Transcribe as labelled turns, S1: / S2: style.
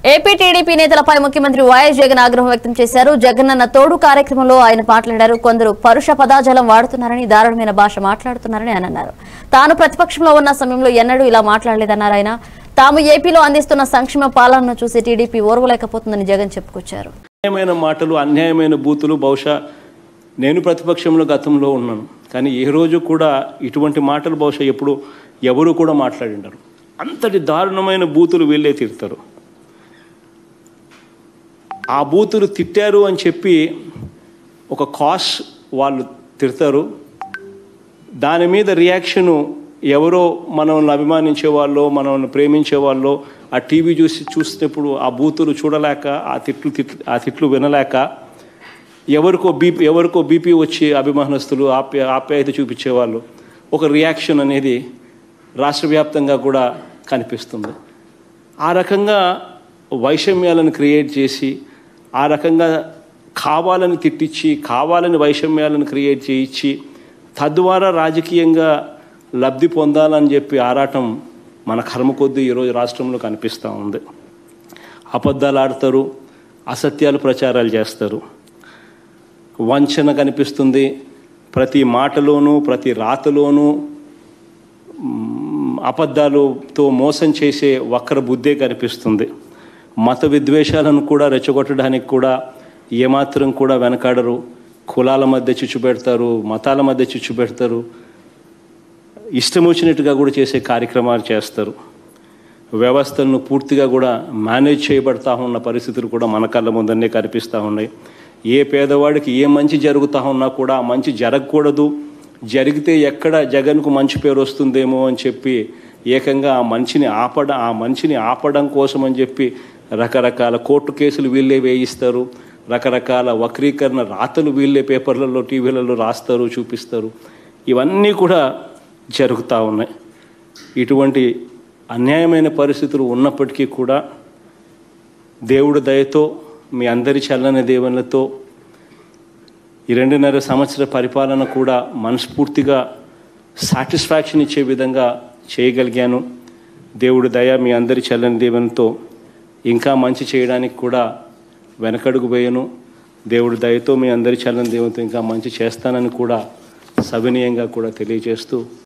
S1: AP TDP నేతలపై ముఖ్యమంత్రి YS Jagan ఆగ్రహం వ్యక్తం చేశారు జగనన్న తోడు కార్యక్రమంలో ఆయన మాట్లాడారు కొందరు పరుష పదాజలం వాడుతున్నారని దారుణమైన భాష మాట్లాడుతున్నారని ఆయన అన్నారు తాను ప్రతిపక్షంలో ఉన్న సమయంలో ఎన్నడూ ఇలా మాట్లాడలేదన్నారు ఆయన తాము ఏపీలో అందిస్తున్న సంక్షేమ పాలనను చూసి టీడీపీ ఓర్వలేకపోతుందని జగన్ చెప్పుకొచ్చారు
S2: అన్యాయమైన మాటలు అన్యాయమైన బూతులు బహుశా నేను ప్రతిపక్షంలో గతంలో ఉన్నాను కానీ ఏ రోజు కూడా ఇటువంటి మాటలు బహుశా ఎప్పుడు ఎవరు కూడా మాట్లాడిండరు అంతటి దారుణమైన బూతులు వీళ్ళే తిడతారు ఆ బూతులు తిట్టారు అని చెప్పి ఒక కాస్ వాళ్ళు తిడతారు దాని మీద రియాక్షను ఎవరో మనల్ని అభిమానించే వాళ్ళు మనల్ని ప్రేమించే వాళ్ళు ఆ టీవీ చూసి చూసినప్పుడు ఆ బూతులు చూడలేక ఆ తిట్లు తిట్లు ఆ తిట్లు వినలేక ఎవరికో బీపీ ఎవరికో బీపీ వచ్చి అభిమానస్తులు ఆప్య ఆప్యాయత చూపించేవాళ్ళు ఒక రియాక్షన్ అనేది రాష్ట్ర వ్యాప్తంగా కూడా కనిపిస్తుంది ఆ రకంగా వైషమ్యాలను క్రియేట్ చేసి ఆ రకంగా కావాలని తిట్టించి కావాలని వైషమ్యాలను క్రియేట్ చేయించి తద్వారా రాజకీయంగా లబ్ధి పొందాలని చెప్పి ఆరాటం మన కర్మ కొద్దీ ఈరోజు రాష్ట్రంలో కనిపిస్తూ ఉంది అబద్ధాలు ఆడతారు అసత్యాలు ప్రచారాలు చేస్తారు వంచన కనిపిస్తుంది ప్రతి మాటలోనూ ప్రతి రాతలోనూ మ్, అబద్ధాలతో మోసం చేసే వక్ర బుద్ధే కనిపిస్తుంది మత విద్వేషాలను కూడా రెచ్చగొట్టడానికి కూడా ఏమాత్రం కూడా వెనకాడరు కులాల మధ్య చిచ్చు పెడతారు మతాల మధ్య చిచ్చు పెడతారు ఇష్టం వచ్చినట్టుగా కూడా చేసే కార్యక్రమాలు చేస్తారు వ్యవస్థలను పూర్తిగా కూడా మేనేజ్ చేయబడతా ఉన్న పరిస్థితులు కూడా మన కళ్ళ ముందరనే కనిపిస్తూ ఉన్నాయి ఏ పేదవాడికి ఏ మంచి జరుగుతూ ఉన్నా కూడా ఆ మంచి జరగకూడదు జరిగితే ఎక్కడ జగన్కు మంచి పేరు వస్తుందేమో అని చెప్పి ఏకంగా ఆ మంచిని ఆపడ ఆ మంచిని ఆపడం కోసం అని చెప్పి రకరకాల కోర్టు కేసులు వీళ్ళే వేయిస్తారు రకరకాల వక్రీకరణ రాతలు వీళ్ళే పేపర్లలో టీవీలలో రాస్తారు చూపిస్తారు ఇవన్నీ కూడా జరుగుతూ ఉన్నాయి ఇటువంటి అన్యాయమైన పరిస్థితులు ఉన్నప్పటికీ కూడా దేవుడి దయతో మీ అందరి చల్లని దేవుళ్ళతో ఈ రెండున్నర సంవత్సర పరిపాలన కూడా మనస్ఫూర్తిగా సాటిస్ఫాక్షన్ ఇచ్చే విధంగా చేయగలిగాను దేవుడి దయ మీ అందరి చల్లని దేవునితో ఇంకా మంచి చేయడానికి కూడా వెనకడుగు వేయను దేవుడి దయతో మీ అందరి చల్లని దేవునితో ఇంకా మంచి చేస్తానని కూడా సవినయంగా కూడా తెలియజేస్తూ